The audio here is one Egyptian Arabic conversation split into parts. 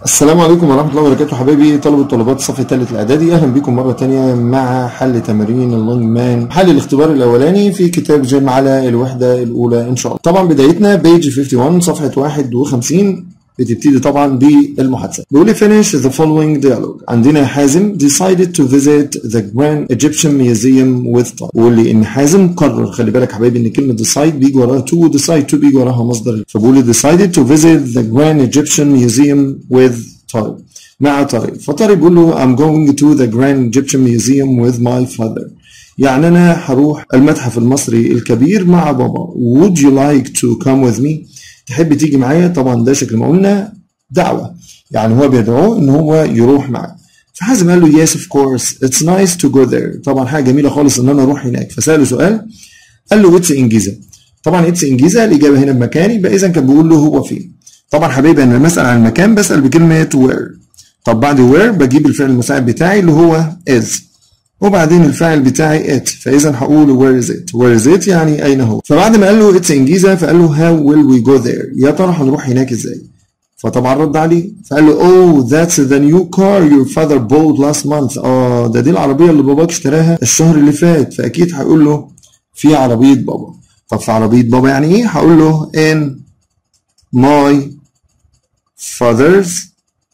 السلام عليكم ورحمة الله وبركاته حبايبي طلبة وطالبات الصف الثالث الإعدادي أهلا بكم مرة تانية مع حل تمارين اللونج مان حل الاختبار الأولاني في كتاب جيم على الوحدة الأولى إن شاء الله طبعا بدايتنا بيج 51 صفحة 51 بتبتدي طبعا بالمحادثة بيقول لي finish the following dialogue عندنا حازم decided to visit the Grand Egyptian Museum with طارق بيقول لي ان حازم قرر خلي بالك يا حبايبي ان كلمة decide بيجي وراها to decide to بيجي وراها مصدر فبيقول لي decided to visit the Grand Egyptian Museum with طارق مع طارق فطارق بيقول له I'm going to the Grand Egyptian Museum with my father يعني انا هروح المتحف المصري الكبير مع بابا would you like to come with me تحب تيجي معايا طبعا ده شكل ما قلنا دعوة يعني هو بيدعوه ان هو يروح معاه فحازم قال له yes of course it's nice to go there طبعا حاجة جميلة خالص ان انا اروح هناك فسأله سؤال قال له it's انجيزة طبعا it's انجيزة الاجابة هنا بمكان يبقى اذا كان بيقول له هو فين طبعا حبيبي انا لما اسال عن المكان بسال بكلمة where طب بعد where بجيب الفعل المساعد بتاعي اللي هو is وبعدين الفاعل بتاعي it فاذا هقول where is it where is it يعني اين هو فبعد ما قال له it's انجيزه فقال له how will we go there يا ترى هنروح هناك ازاي فطبعا رد عليه فقال له oh that's the new car your father bought last month اه ده دي العربيه اللي باباك اشتراها الشهر اللي فات فاكيد هيقول له في عربيه بابا طب في عربيه بابا يعني ايه هقول له in my father's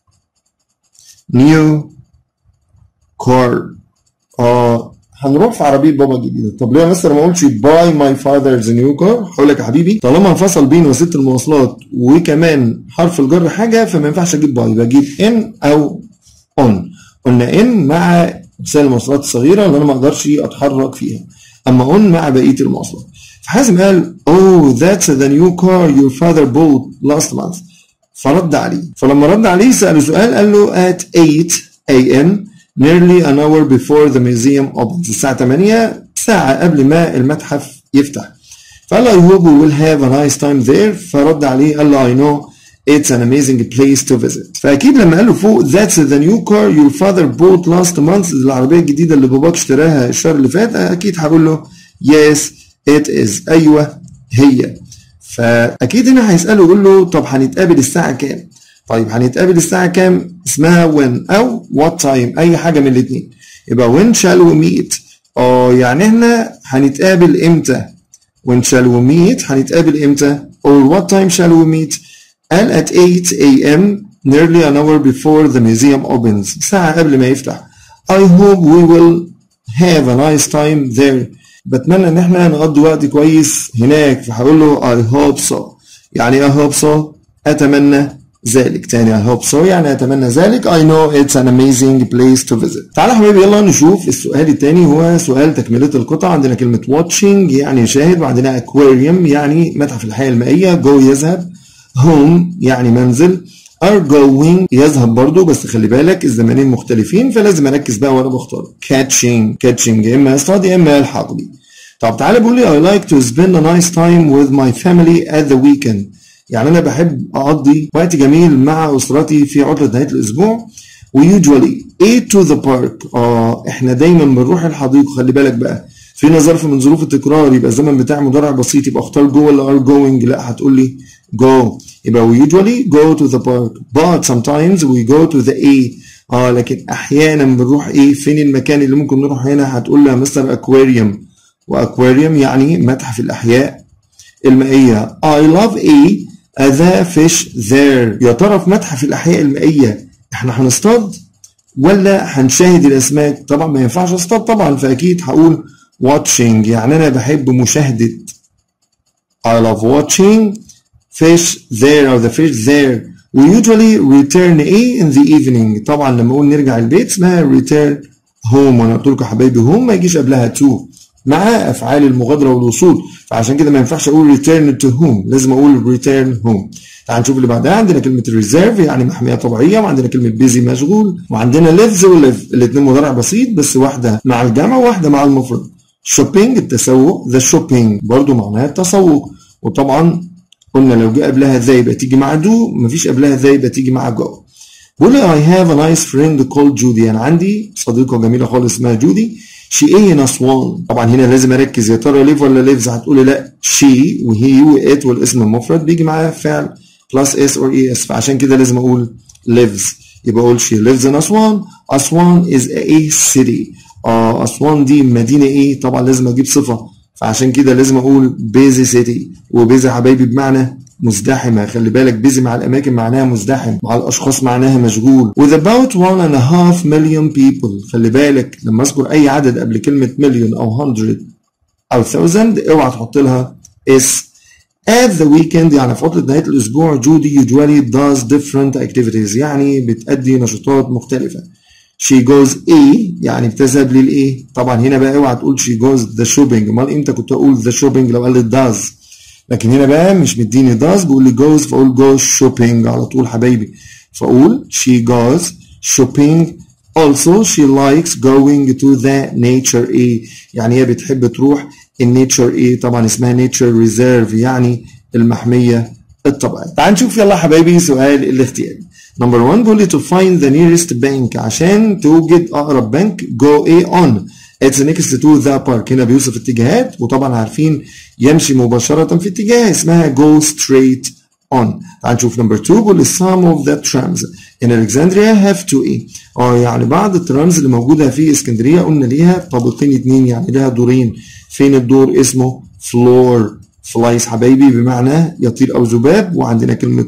new car اه هنروح في عربيه بابا الجديده طب ليه يا مستر ما قلتش باي ماي فاذرز نيو كار هقول لك يا حبيبي طالما انفصل بين وسيله المواصلات وكمان حرف الجر حاجه فما ينفعش اجيب باي بجيب ان او اون قلنا ان مع وسائل المواصلات الصغيره اللي انا ما اقدرش اتحرك فيها اما اون مع بقيه المواصلات فحازم قال oh that's the new car your father bought last month فرد عليه فلما رد عليه سأله سؤال قال له at 8 a.m. nearly an hour before the museum opens الساعة 8 ساعة قبل ما المتحف يفتح فقال له I hope we will have a nice time there فرد عليه قال له I know it's an amazing place to visit فأكيد لما قال له فوق that's the new car your father bought last month العربية الجديدة اللي باباك اشتراها الشهر اللي فات أكيد هقول له yes it is أيوه هي فأكيد هنا هيسأله يقول له طب هنتقابل الساعة كام طيب هنتقابل الساعة كام؟ اسمها when أو what time أي حاجة من الاتنين يبقى when shall we meet؟ اه يعني احنا هنتقابل امتى؟ when shall we meet؟ هنتقابل امتى؟ or what time shall we meet؟ قال at 8 a.m. nearly an hour before the museum opens ساعة قبل ما يفتح I hope we will have a nice time there بتمنى ان احنا نقضي وقت كويس هناك فهقول له I hope so يعني I hope so أتمنى ذلك تاني I hope so يعني أتمنى ذلك I know it's an amazing place to visit تعالى حبايبي يلا نشوف السؤال التاني هو سؤال تكملة القطع عندنا كلمة watching يعني يشاهد وعندنا aquarium يعني متحف الحياة المائية go يذهب home يعني منزل are going يذهب برضو بس خلي بالك الزمانين مختلفين فلازم اركز بقى وانا بختار catching catching يا اما اصطاد يا اما الحق بي طب تعالى بيقول لي I like to spend a nice time with my family at the weekend يعني انا بحب اقضي وقت جميل مع اسرتي في عطله نهايه الاسبوع ويوجوالي ايه تو ذا بارك اه احنا دايما بنروح الحديقه خلي بالك بقى فينا ظرف من ظروف التكرار يبقى الزمن بتاعي مضارع بسيط يبقى اختار جو ولا ار جوينج لا هتقول لي go يبقى we usually go to the park but sometimes we go to the A اه لكن احيانا بنروح ايه فين المكان اللي ممكن نروح هنا هتقول لي يا مستر اكواريوم واكواريوم يعني متحف الاحياء المائيه I love A the fish there يا ترى في متحف الأحياء المائية احنا هنصطاد ولا هنشاهد الأسماك طبعا ما ينفعش اصطاد طبعا فأكيد هقول watching يعني أنا بحب مشاهدة I love watching fish there or the fish there we usually return A in the evening طبعا لما أقول نرجع البيت اسمها return home وأنا قلت لكم حبايبي home ما يجيش قبلها to مع افعال المغادره والوصول فعشان كده ما ينفعش اقول return to home لازم اقول return home تعال نشوف اللي بعدها عندنا كلمه reserve يعني محميه طبيعيه وعندنا كلمه busy مشغول وعندنا lives وليف الاثنين مضارع بسيط بس واحده مع الجمع وواحده مع المفرد shopping التسوق the shopping برضو معناها التسوق وطبعا قلنا لو جه قبلها ذا يبقى تيجي مع دو مفيش قبلها ذا يبقى تيجي مع جو بقول لي I have a nice friend called Judy انا عندي صديقه جميله خالص اسمها جودي شي ايه نصوان طبعا هنا لازم اركز يا ترى ليف ولا ليفز هتقولي لا شي وهي وات والاسم المفرد بيجي معاه فعل بلس اس اور اي اس فعشان كده لازم اقول lives يبقى اقول she lives in أسوان أسوان is a city اه أسوان دي مدينة ايه طبعا لازم اجيب صفة فعشان كده لازم اقول busy city وبيزي حبايبي بمعنى مزدحمة خلي بالك بيزي مع الأماكن معناها مزدحم مع الأشخاص معناها مشغول with about one and a half million people خلي بالك لما أذكر أي عدد قبل كلمة مليون أو hundred أو thousand اوعى تحط لها اس At the weekend يعني في عطلة نهاية الأسبوع جودي usually does different activities يعني بتأدي نشاطات مختلفة. She goes A يعني بتذهب للإيه؟ طبعا هنا بقى اوعى تقول she goes the shopping أمال إمتى كنت أقول the shopping لو قال does لكن هنا بقى مش مديني does بقول لي goes فأقول goes shopping على طول حبايبي فأقول she goes shopping also she likes going to the nature A يعني هي بتحب تروح النيتشر ايه طبعا اسمها نيتشر ريزيرف يعني المحميه الطبيعيه تعال نشوف يلا حبايبي سؤال الاختياري نمبر 1 بيقول لي to find the nearest bank عشان توجد اقرب بنك go A on it's next to the park هنا بيوصف اتجاهات وطبعا عارفين يمشي مباشره في اتجاه اسمها go straight on تعال نشوف نمبر 2 بيقول لي some of the trams in Alexandria have to ايه اه يعني بعض الترامز اللي موجوده في اسكندريه قلنا ليها طابقين اتنين يعني لها دورين فين الدور اسمه فلور فلايز حبايبي بمعنى يطير او ذباب وعندنا كلمه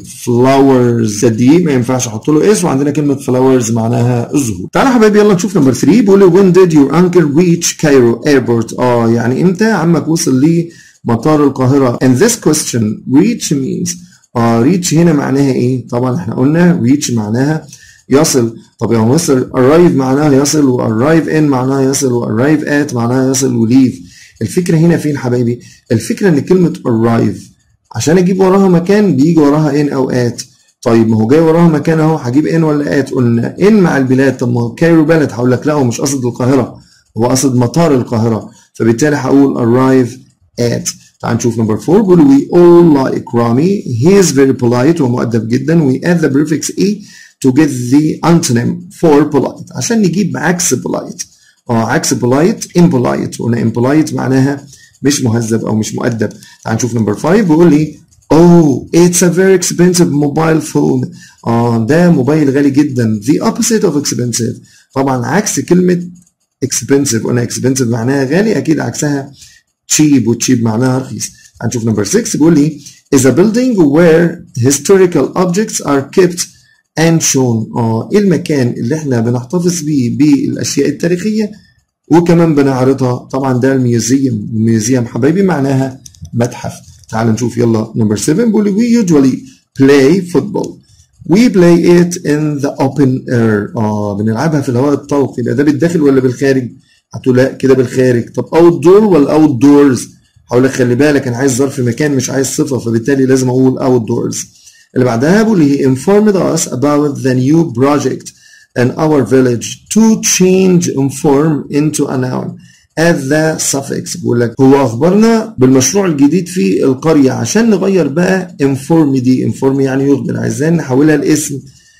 فلاورز دي ما ينفعش احط له اس وعندنا كلمه فلاورز معناها الزهور تعالى حبايبي يلا نشوف نمبر 3 بيقول when did your uncle reach Cairo airport اه يعني امتى عمك وصل لمطار القاهره and this question reach means اه reach هنا معناها ايه طبعا احنا قلنا reach معناها يصل طب يعني يصل arrive معناها يصل و arrive in معناها يصل و arrive at معناها يصل و leave الفكرة هنا فين حبايبي؟ الفكرة إن كلمة arrive عشان أجيب وراها مكان بيجي وراها in أو at طيب ما هو جاي وراها مكان أهو هجيب in ولا at قلنا in مع البلاد طب ما هو كايرو بلد هقول لك لا هو مش قصد القاهرة هو قصد مطار القاهرة فبالتالي هقول arrive at تعال نشوف نمبر 4 بيقول we all like رامي he is very polite ومؤدب جدا we add the prefix e to get the antonym for polite عشان نجيب عكس polite اه عكس polite impolite قلنا impolite معناها مش مهذب او مش مؤدب تعال نشوف نمبر 5 بيقول لي Oh, it's a very expensive mobile phone. اه ده موبايل غالي جدا. The opposite of expensive. طبعا عكس كلمة expensive قلنا expensive معناها غالي أكيد عكسها cheap وcheap معناها رخيص. هنشوف نمبر 6 بيقول لي is a building where historical objects are kept and shown. اه ايه المكان اللي احنا بنحتفظ بيه بالأشياء التاريخية وكمان بنعرضها طبعا ده الميوزيوم الميوزيوم حبايبي معناها متحف تعال نشوف يلا نمبر 7 بيقول we usually play football we play it in the open air اه بنلعبها في الهواء الطلق يبقى ده بالداخل ولا بالخارج هتقول لا كده بالخارج طب اوت دور ولا اوت دورز هقول لك خلي بالك انا عايز ظرف مكان مش عايز صفه فبالتالي لازم اقول اوت دورز اللي بعدها بيقول he informed us about the new project in our village to change inform into a noun add the suffix بيقول لك هو اخبرنا بالمشروع الجديد في القريه عشان نغير بقى inform دي inform يعني يخبر عايزين نحولها لاسم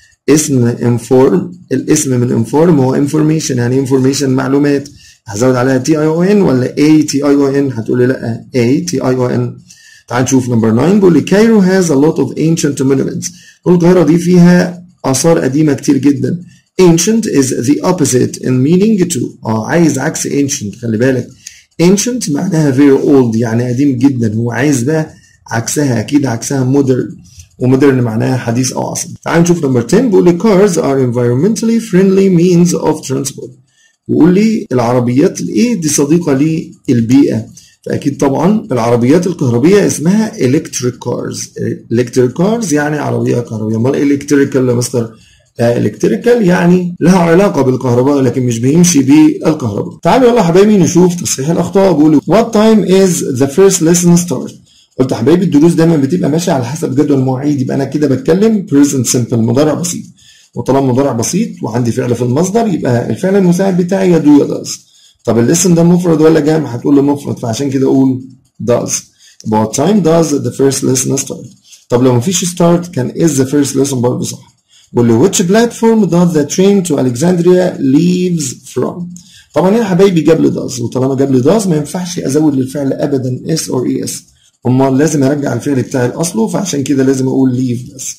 اسم inform الاسم من inform هو information يعني information معلومات هزود عليها تي اي او ان ولا اي تي اي او ان هتقول لي لا اي تي اي او ان تعال نشوف نمبر 9 بيقول لي كايرو هاز a lot of ancient monuments القاهره دي فيها اثار قديمه كتير جدا ancient is the opposite in meaning to اه عايز عكس ancient خلي بالك ancient معناها very old يعني قديم جدا هو عايز بقى عكسها اكيد عكسها modern ومودرن معناها حديث او عصري تعال نشوف نمبر 10 بيقول لي cars are environmentally friendly means of transport ويقول لي العربيات الايه دي صديقه للبيئه فاكيد طبعا العربيات الكهربيه اسمها electric cars electric cars يعني عربيه كهربيه امال electrical يا مستر الكتريكال يعني لها علاقه بالكهرباء لكن مش بيمشي بالكهرباء تعالوا يلا حبايبي نشوف تصحيح الاخطاء بيقول what time is the first lesson start قلت حبايبي الدروس دايما بتبقى ماشيه على حسب جدول المواعيد يبقى انا كده بتكلم present simple مضارع بسيط وطالما مضارع بسيط وعندي فعل في المصدر يبقى الفعل المساعد بتاعي يا دو يا does طب الليسن ده مفرد ولا جمع هتقول له مفرد فعشان كده اقول does about time does the first lesson start طب لو مفيش start كان is the first lesson برضه صح بقول له which platform does the train to Alexandria leaves from طبعا هنا حبايبي جاب لي does وطالما جاب لي does ما ينفعش ازود للفعل ابدا s or es امال لازم ارجع الفعل بتاعي لاصله فعشان كده لازم اقول leave بس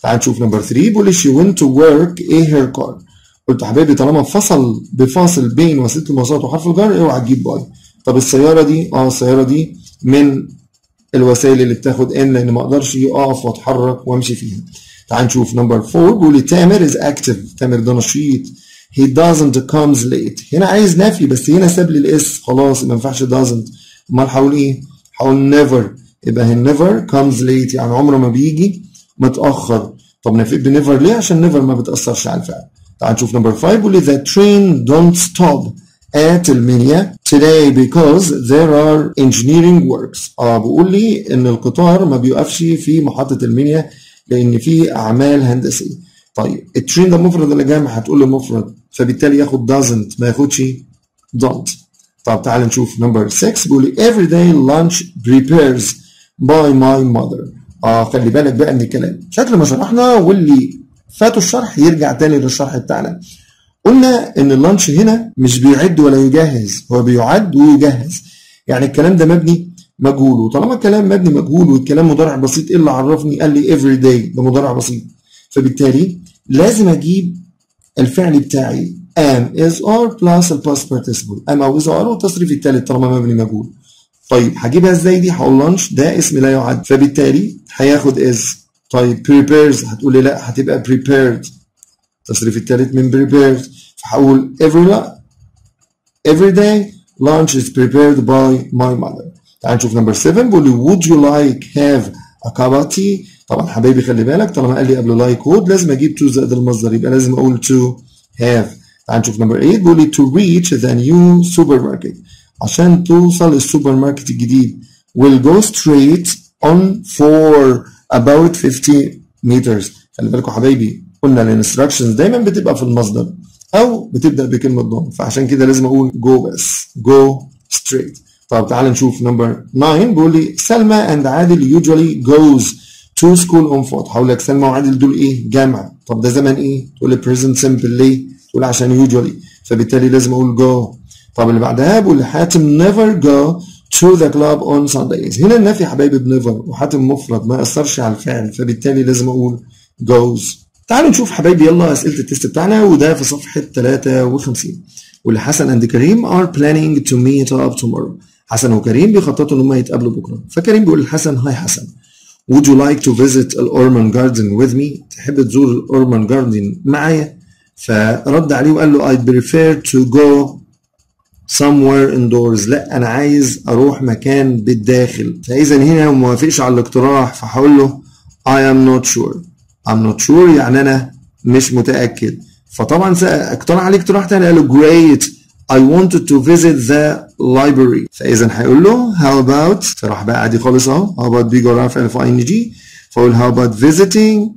تعال نشوف نمبر 3 بيقول لي she went to work a her car قلت يا حبايبي طالما فصل بفاصل بين وسيله المواصلات وحرف الجر اوعى تجيب باي طب السياره دي اه السياره دي من الوسائل اللي بتاخد ان لان ما اقدرش اقف واتحرك وامشي فيها تعال نشوف نمبر 4 بيقول لي تامر از اكتف تامر ده نشيط he doesn't comes late هنا عايز نفي بس هنا ساب لي الاس خلاص ما ينفعش doesn't امال هقول ايه؟ هقول never يبقى he never comes late يعني عمره ما بيجي متاخر طب نفيت بنيفر ليه؟ عشان نيفر ما بتاثرش على الفعل تعال نشوف نمبر 5 بيقول لي the train don't stop at المنيا today because there are engineering works اه بيقول لي ان القطار ما بيوقفش في محطة المنيا لان في اعمال هندسية طيب الترين ده مفرد ولا جمع هتقول لي مفرد فبالتالي ياخد doesn't ما ياخدش don't طب تعال نشوف نمبر 6 بيقول لي every day lunch prepares by my mother اه خلي بالك بقى من الكلام شكل ما شرحنا واللي فاتوا الشرح يرجع تاني للشرح بتاعنا قلنا ان اللانش هنا مش بيعد ولا يجهز هو بيعد ويجهز يعني الكلام ده مبني مجهول وطالما الكلام مبني مجهول والكلام مضارع بسيط ايه اللي عرفني قال لي every day ده مضارع بسيط فبالتالي لازم اجيب الفعل بتاعي am is or plus ال past participle am او is or والتصريف الثالث طالما مبني مجهول طيب هجيبها ازاي دي هقول لانش ده اسم لا يعد فبالتالي هياخد is طيب prepares هتقول لي لا هتبقى prepared التصريف الثالث من prepared فهقول every لا every day lunch is prepared by my mother تعال نشوف نمبر 7 بيقول لي would you like have a cup of tea طبعا حبايبي خلي بالك طالما قال لي قبل like would لازم اجيب to زائد المصدر يبقى لازم اقول to have تعال نشوف نمبر 8 بيقول لي to reach the new supermarket عشان توصل السوبر ماركت الجديد will go straight on for about 50 meters خلي بالكم حبايبي قلنا الانستراكشنز دايما بتبقى في المصدر او بتبدا بكلمه ضم فعشان كده لازم اقول go بس go straight طب تعال نشوف نمبر 9 بيقول لي سلمى اند عادل usually goes to school on foot هقول لك سلمى وعادل دول ايه جامعه طب ده زمن ايه تقول لي present simple ليه تقول عشان usually فبالتالي لازم اقول go طب اللي بعدها بيقول لي حاتم never go to the club on Sundays هنا النفي يا حبايبي بنيفر وحاتم مفرد ما يأثرش على الفعل فبالتالي لازم اقول goes تعالوا نشوف حبايبي يلا اسئله التست بتاعنا وده في صفحه 53 واللي حسن اند كريم are planning to meet up tomorrow حسن وكريم بيخططوا ان هم يتقابلوا بكره فكريم بيقول لحسن هاي حسن would you like to visit الأورمان جاردن with me تحب تزور الأورمان جاردن معايا فرد عليه وقال له I'd prefer to go somewhere indoors لا انا عايز اروح مكان بالداخل فاذا هنا ما وافقش على الاقتراح فهقول له I am not sure I'm not sure يعني انا مش متاكد فطبعا اقترح عليه اقتراح تاني قال له great I wanted to visit the library فاذا هيقول له how about فراح بقى عادي خالص اهو how about بيجي وراها فعل في ان جي فاقول how about visiting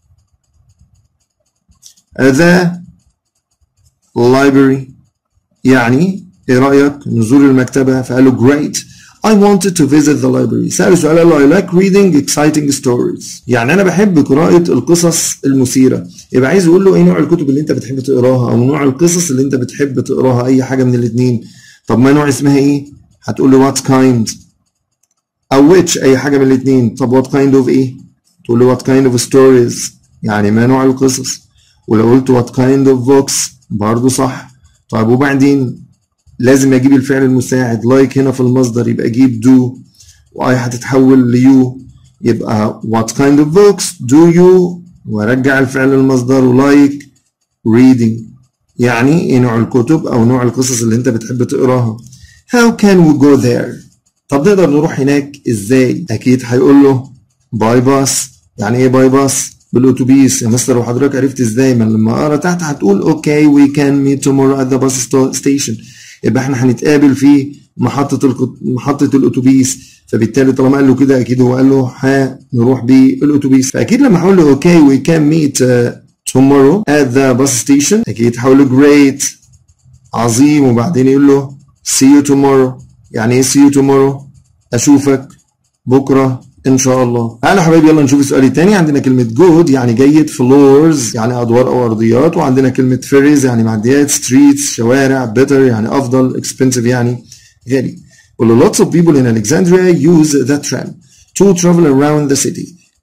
the library يعني ايه رايك نزور المكتبه فقال له great I wanted to visit the library سأله سؤال قال له I like reading exciting stories يعني أنا بحب قراءة القصص المثيرة يبقى عايز يقول له إيه نوع الكتب اللي أنت بتحب تقراها أو نوع القصص اللي أنت بتحب تقراها أي حاجة من الاتنين طب ما نوع اسمها إيه؟ هتقول له what kind أو which أي حاجة من الاتنين طب what kind of إيه؟ تقول له what kind of stories يعني ما نوع القصص ولو قلت what kind of books برضه صح طيب وبعدين لازم اجيب الفعل المساعد لايك like هنا في المصدر يبقى اجيب do واي هتتحول ليو يبقى what kind of books do you وارجع الفعل المصدر ولايك reading يعني ايه نوع الكتب او نوع القصص اللي انت بتحب تقراها how can we go there طب نقدر نروح هناك ازاي اكيد هيقول له باي باس يعني ايه باي باس بالاتوبيس يا مستر وحضرتك عرفت ازاي ما لما اقرا تحت هتقول اوكي وي كان ميت tomorrow at the bus station يبقى احنا هنتقابل في محطة الكت... محطة الأتوبيس فبالتالي طالما قال له كده أكيد هو قال له هنروح بالأتوبيس فأكيد لما هقول له أوكي وي كان ميت tomorrow at the bus station أكيد هقول له great عظيم وبعدين يقول له see you tomorrow يعني إيه see you tomorrow أشوفك بكرة ان شاء الله تعالوا يا حبايبي يلا نشوف السؤال الثاني عندنا كلمه جود يعني جيد فلورز يعني ادوار او ارضيات وعندنا كلمه فيريز يعني معديات ستريتس شوارع بيتر يعني افضل اكسبنسيف يعني غالي well lots of people in Alexandria use the tram to travel around the city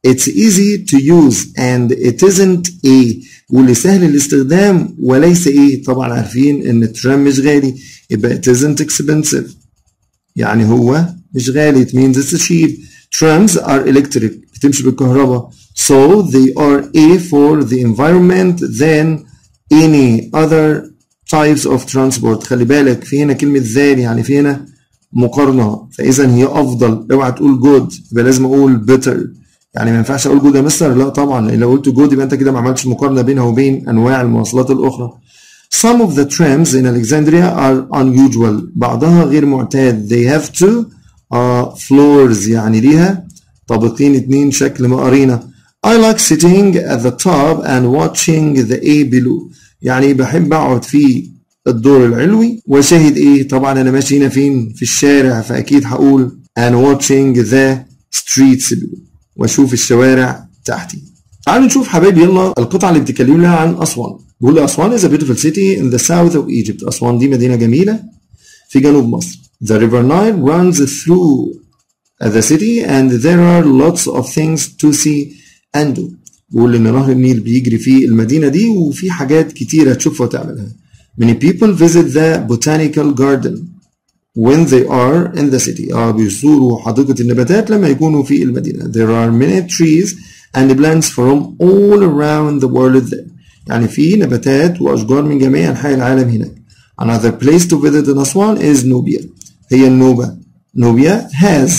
It's easy to use and it isn't a واللي سهل الاستخدام وليس ايه طبعا عارفين ان الترام مش غالي يبقى it isn't expensive يعني هو مش غالي it means it's cheap trams are electric بتمشي بالكهرباء so they are a for the environment than any other types of transport خلي بالك في هنا كلمة than يعني في هنا مقارنة فإذا هي أفضل اوعى تقول good يبقى لازم أقول better يعني ما ينفعش أقول good يا مستر لا طبعا لو قلت good يبقى أنت كده ما عملتش مقارنة بينها وبين أنواع المواصلات الأخرى Some of the trams in Alexandria are unusual بعضها غير معتاد they have two uh, floors يعني ليها طابقين اتنين شكل ما قرينا I like sitting at the top and watching the A below يعني بحب اقعد في الدور العلوي واشاهد ايه طبعا انا ماشي هنا فين في الشارع فاكيد هقول and watching the streets below واشوف الشوارع تحتي تعالوا نشوف حبايبي يلا القطعة اللي بتتكلم لها عن أسوان بيقول لي أسوان is a beautiful city in the south of Egypt أسوان دي مدينة جميلة في جنوب مصر The river Nile runs through the city and there are lots of things to see and do بيقول إن نهر النيل بيجري في المدينة دي وفي حاجات كتيرة تشوفها وتعملها Many people visit the botanical garden when they are in the city اه بيزوروا حديقة النباتات لما يكونوا في المدينة there are many trees and plants from all around the world there يعني في نباتات وأشجار من جميع أنحاء العالم هناك another place to visit in Aswan is Nubia هي النوبة Nubia has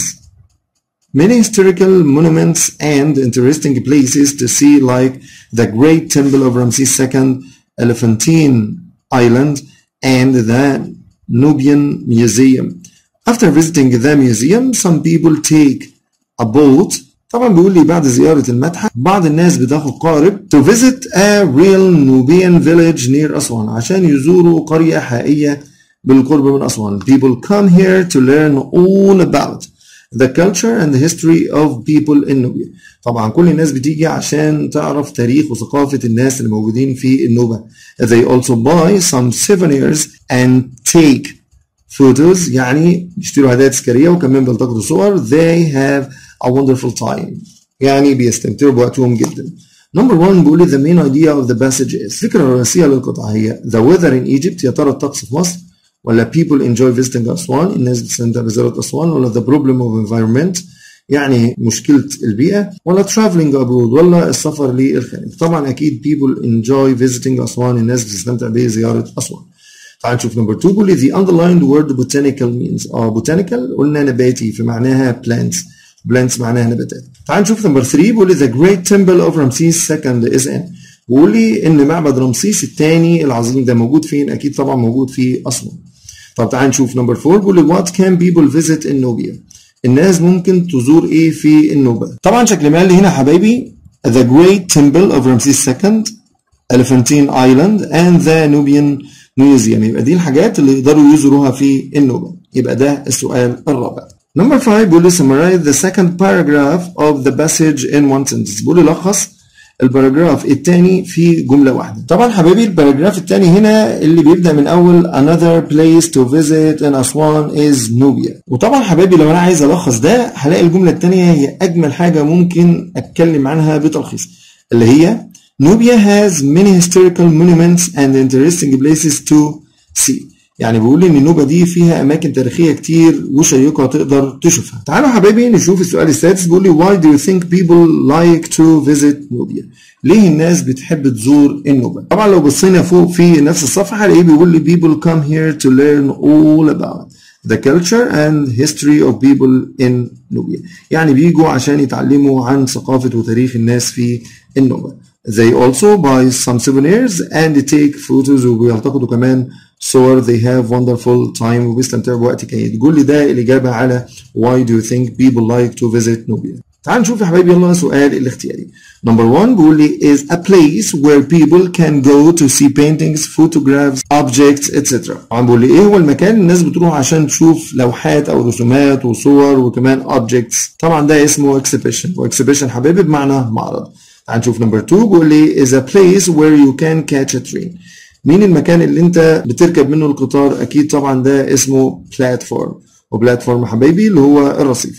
many historical monuments and interesting places to see like the Great Temple of Ramses II, Elephantine Island, and the Nubian Museum. After visiting the museum, some people take a boat طبعا بيقول لي بعد زيارة المتحف بعض الناس بتاخد قارب to visit a real Nubian village near أسوان عشان يزوروا قرية حقيقية بالقرب من أسوان. People come here to learn all about the culture and the history of people in Nubia. طبعا كل الناس بتيجي عشان تعرف تاريخ وثقافة الناس اللي موجودين في النوبة. They also buy some souvenirs and take photos يعني يشتروا هدايا تذكارية وكمان بيلتقطوا صور. They have a wonderful time. يعني بيستمتعوا بوقتهم جدا. Number one بيقول لي the main idea of the passage is الفكرة الرئيسية للقطعة هي the weather in Egypt يا ترى الطقس في مصر ولا people enjoy visiting أسوان الناس بتستمتع بزيارة أسوان ولا the problem of environment يعني مشكلة البيئة ولا traveling abroad ولا السفر للخارج طبعا أكيد people enjoy visiting أسوان الناس بتستمتع بزيارة أسوان تعال نشوف نمبر 2 بيقول لي the underlined word botanical means اه botanical قلنا نباتي في معناها plants plants معناها نباتات تعال نشوف نمبر 3 بيقول لي the great temple of Ramses II is in بيقول لي ان معبد رمسيس الثاني العظيم ده موجود فين اكيد طبعا موجود في اسوان طب تعال نشوف نمبر 4 بيقول لي what can people visit in Nubia الناس ممكن تزور ايه في النوبة طبعا شكل ما لي هنا حبايبي the great temple of Ramses II Elephantine Island and the Nubian Museum يبقى دي الحاجات اللي يقدروا يزوروها في النوبة يبقى ده السؤال الرابع نمبر 5 بيقول لي summarize the second paragraph of the passage in one sentence بيقول لي لخص الباراجراف الثاني في جملة واحدة طبعا حبايبي الباراجراف الثاني هنا اللي بيبدأ من أول another place to visit in Aswan is Nubia وطبعا حبايبي لو أنا عايز ألخص ده هلاقي الجملة الثانية هي أجمل حاجة ممكن أتكلم عنها بتلخيص اللي هي Nubia has many historical monuments and interesting places to see يعني بيقول لي ان النوبه دي فيها اماكن تاريخيه كتير وشيقه تقدر تشوفها. تعالوا حبايبي نشوف السؤال السادس بيقول لي why do you think people like to visit Nubia؟ ليه الناس بتحب تزور النوبه؟ طبعا لو بصينا فوق في نفس الصفحه هلاقيه بيقول لي people come here to learn all about the culture and history of people in Nubia. يعني bيجوا عشان يتعلموا عن ثقافه وتاريخ الناس في النوبه. They also buy some souvenirs and take photos وبيلتقطوا كمان صور they have wonderful time وبيستمتعوا بوقت جيد قول لي ده الإجابة على why do you think people like to visit Nubia تعال نشوف يا حبايبي يلا سؤال الاختياري number one بيقول لي is a place where people can go to see paintings photographs objects etc طبعا بيقول لي ايه هو المكان الناس بتروح عشان تشوف لوحات او رسومات وصور وكمان objects طبعا ده اسمه exhibition واكسبيشن حبايبي بمعنى معرض تعال نشوف نمبر 2 بيقول لي is a place where you can catch a train مين المكان اللي انت بتركب منه القطار اكيد طبعا ده اسمه بلاتفورم وبلاتفورم حبايبي اللي هو الرصيف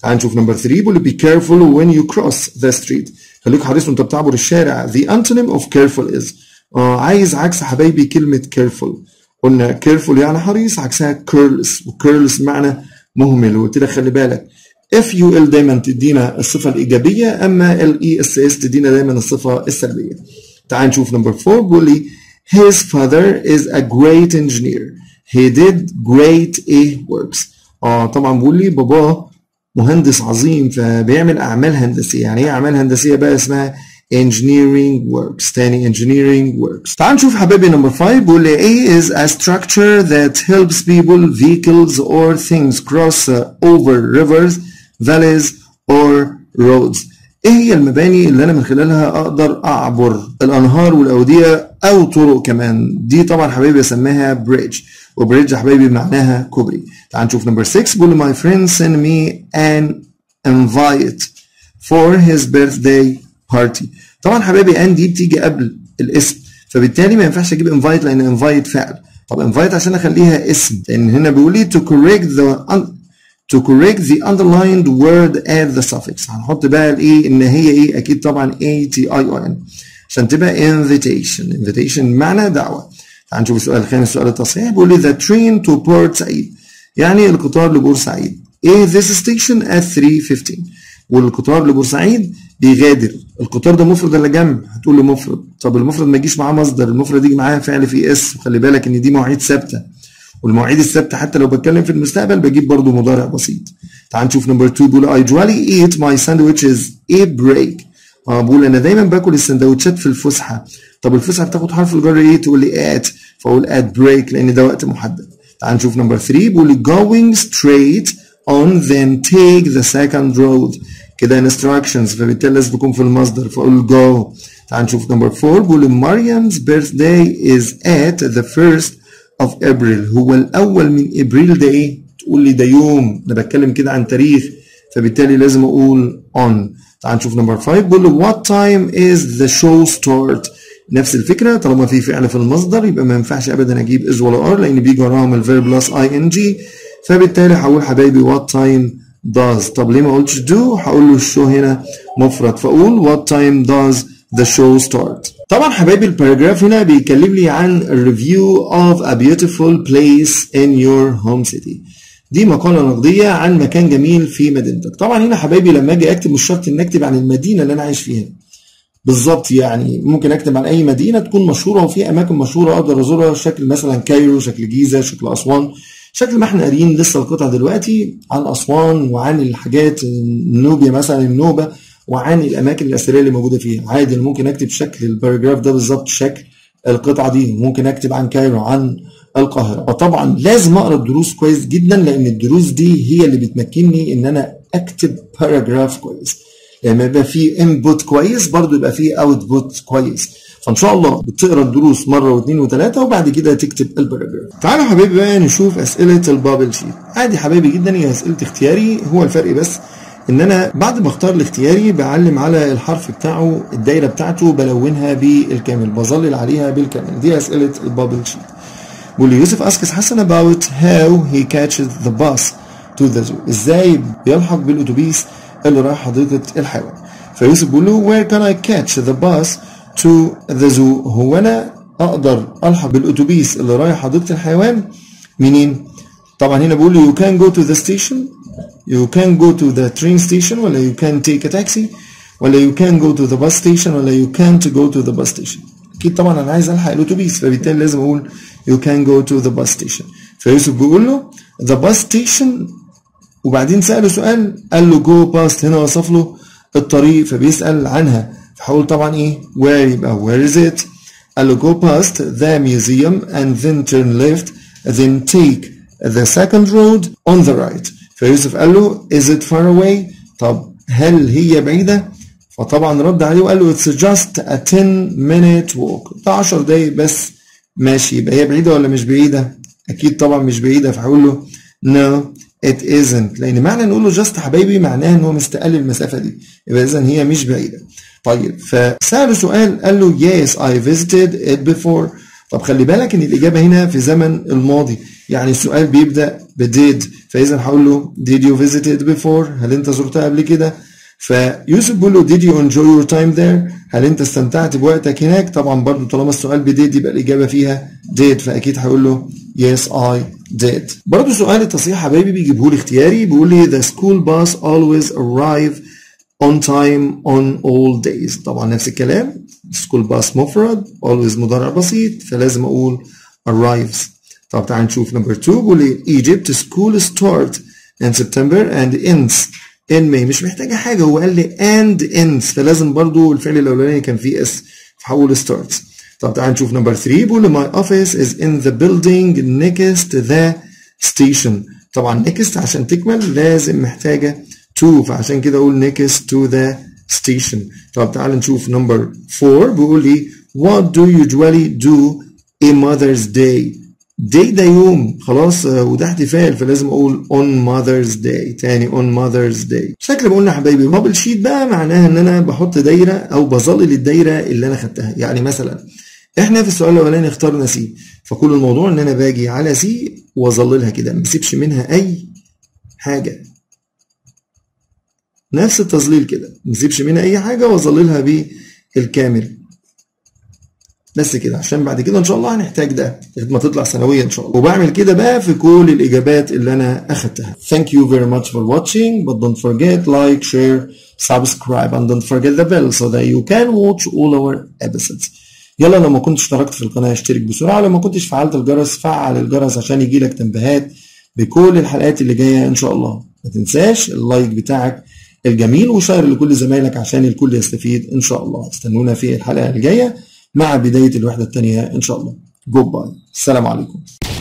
تعال نشوف نمبر 3 بيقول be careful when you cross the street خليك حريص وانت بتعبر الشارع the antonym of careful is آه عايز عكس حبايبي كلمة careful قلنا careful يعني حريص عكسها careless و careless معنى مهمل وقلت لك خلي بالك اف يو ال دايما تدينا الصفة الإيجابية أما ال اي اس اس تدينا دايما الصفة السلبية تعال نشوف نمبر 4 بيقول لي his father is a great engineer he did great ايه works اه طبعا بيقول لي باباه مهندس عظيم فبيعمل اعمال هندسيه يعني ايه اعمال هندسيه بقى اسمها engineering works تاني engineering works تعال نشوف حبايبي نمبر 5 بيقول لي A is a structure that helps people vehicles or things cross uh, over rivers valleys or roads ايه هي المباني اللي انا من خلالها اقدر اعبر الانهار والاوديه او طرق كمان دي طبعا حبايبي بسميها بريدج وبريدج يا حبايبي معناها كوبري تعال نشوف نمبر 6 بيقول my friend sent me an invite for his birthday party طبعا حبايبي ان دي بتيجي قبل الاسم فبالتالي ما ينفعش اجيب انفايت لان انفايت فعل طب انفايت عشان اخليها اسم لان هنا بيقول لي to correct the to correct the underlined word add the suffix هنحط بقى الايه ان هي ايه اكيد طبعا a t i o n عشان تبقى invitation invitation معنى دعوه تعال نشوف السؤال الخامس السؤال التصحيح بيقول لي the train to Port سعيد يعني القطار لبورسعيد ايه this station at 3:15 والقطار لبورسعيد بيغادر القطار ده مفرد ولا جمع هتقول له مفرد طب المفرد ما يجيش معاه مصدر المفرد يجي معاه فعل في اس وخلي بالك ان دي مواعيد ثابته والمواعيد الثابته حتى لو بتكلم في المستقبل بجيب برضو مضارع بسيط تعال نشوف نمبر 2 بيقول I usually eat my sandwiches a break اه بقول انا دايما باكل السندوتشات في الفسحه طب الفسحه بتاخد حرف الجر ايه تقول لي at فاقول at break لان ده وقت محدد تعال نشوف نمبر 3 بيقول لي going straight on then take the second road كده instructions فبالتالي لازم تكون في المصدر فاقول go تعال نشوف نمبر 4 بيقول لي Mariam's birthday is at the first of April هو الأول من إبريل ده إيه؟ تقول لي ده يوم أنا بتكلم كده عن تاريخ فبالتالي لازم أقول on تعال نشوف نمبر 5 بيقول له what time is the show start نفس الفكرة طالما في فعل في المصدر يبقى ما ينفعش أبدا أجيب is ولا are لأن بيجي وراهم الفيرب بلس ing فبالتالي هقول حبايبي what time does طب ليه ما قلتش do هقول له الشو هنا مفرد فأقول what time does the show start طبعا حبايبي الباراجراف هنا بيكلم لي عن review of a beautiful place in your home city دي مقالة نقدية عن مكان جميل في مدينتك طبعا هنا حبايبي لما اجي اكتب مش شرط ان اكتب عن المدينة اللي انا عايش فيها بالظبط يعني ممكن اكتب عن اي مدينة تكون مشهورة وفي اماكن مشهورة اقدر ازورها شكل مثلا كايرو شكل جيزة شكل اسوان شكل ما احنا قاريين لسه القطع دلوقتي عن اسوان وعن الحاجات نوبيا مثلا النوبة وعن الاماكن الاثريه اللي موجوده فيها عادي انا ممكن اكتب شكل الباراجراف ده بالظبط شكل القطعه دي ممكن اكتب عن كايرو عن القاهره وطبعا لازم اقرا الدروس كويس جدا لان الدروس دي هي اللي بتمكنني ان انا اكتب باراجراف كويس لما يبقى في انبوت كويس برضه يبقى في اوتبوت كويس فان شاء الله بتقرا الدروس مره واثنين وثلاثه وبعد كده تكتب الباراجراف تعالوا يا حبايبي بقى نشوف اسئله البابل شيت عادي حبايبي جدا هي اسئله اختياري هو الفرق بس ان انا بعد ما اختار الاختياري بعلم على الحرف بتاعه الدايره بتاعته بلونها بالكامل بظلل عليها بالكامل دي اسئله البابل شيت بيقول لي يوسف اسكس حسن about how he catches the bus to the zoo ازاي بيلحق بالاتوبيس اللي رايح حديقه الحيوان فيوسف بيقول له where can I catch the bus to the zoo هو انا اقدر الحق بالاتوبيس اللي رايح حديقه الحيوان منين طبعا هنا بيقول له you can go to the station you can go to the train station ولا you can take a taxi ولا you can go to the bus station ولا you can't go to the bus station اكيد طبعا انا عايز الحق الاتوبيس فبالتالي لازم اقول you can go to the bus station فيوسف بيقول له the bus station وبعدين سأله سؤال قال له go past هنا وصف له الطريق فبيسأل عنها فحاول طبعا ايه where يبقى where is it قال له go past the museum and then turn left then take the second road on the right فيوسف قال له is it far away طب هل هي بعيدة فطبعا رد عليه وقال له it's just a 10 minute walk ده 10 دقايق بس ماشي يبقى هي بعيدة ولا مش بعيدة أكيد طبعا مش بعيدة فهقول له no it isn't لأن معنى نقول له just حبايبي معناها إن هو مستقل المسافة دي يبقى إذا هي مش بعيدة طيب فسأله سؤال قال له yes I visited it before طب خلي بالك إن الإجابة هنا في زمن الماضي يعني السؤال بيبدأ بديد فاذا هقول له did you visit it before هل انت زرتها قبل كده فيوسف بيقول له did you enjoy your time there هل انت استمتعت بوقتك هناك طبعا برضو طالما السؤال بديد يبقى الاجابه فيها did فاكيد هقول له yes I did برضو سؤال التصحيح حبايبي بيجيبه لي اختياري بيقول لي the school bus always arrive on time on all days طبعا نفس الكلام school bus مفرد always مضارع بسيط فلازم اقول arrives طب تعال نشوف نمبر 2 بيقول لي Egypt school start in September and ends in May مش محتاجة حاجة هو قال لي and ends فلازم برضو الفعل الأولاني كان فيه اس فهقول starts طب تعال نشوف نمبر 3 بيقول لي my office is in the building next the station طبعا next عشان تكمل لازم محتاجة to فعشان كده أقول next to the station طب تعال نشوف نمبر 4 بيقول لي what do you usually do a mother's day day ده يوم خلاص وده احتفال فلازم اقول on mother's day تاني on mother's day شكل ما قلنا يا حبايبي بابل شيت بقى معناها ان انا بحط دايره او بظلل الدايره اللي انا خدتها يعني مثلا احنا في السؤال الاولاني اخترنا سي فكل الموضوع ان انا باجي على سي واظللها كده ما بسيبش منها اي حاجه نفس التظليل كده ما بسيبش منها اي حاجه واظللها بالكامل بس كده عشان بعد كده ان شاء الله هنحتاج ده لغايه ما تطلع ثانويه ان شاء الله وبعمل كده بقى في كل الاجابات اللي انا اخدتها thank you very much for watching but don't forget like share subscribe and don't forget the bell so that you can watch all our episodes يلا لو ما كنتش اشتركت في القناه اشترك بسرعه لو ما كنتش فعلت الجرس فعل الجرس عشان يجي لك تنبيهات بكل الحلقات اللي جايه ان شاء الله ما تنساش اللايك بتاعك الجميل وشير لكل زمايلك عشان الكل يستفيد ان شاء الله استنونا في الحلقه الجايه مع بداية الوحدة الثانية إن شاء الله جود باي السلام عليكم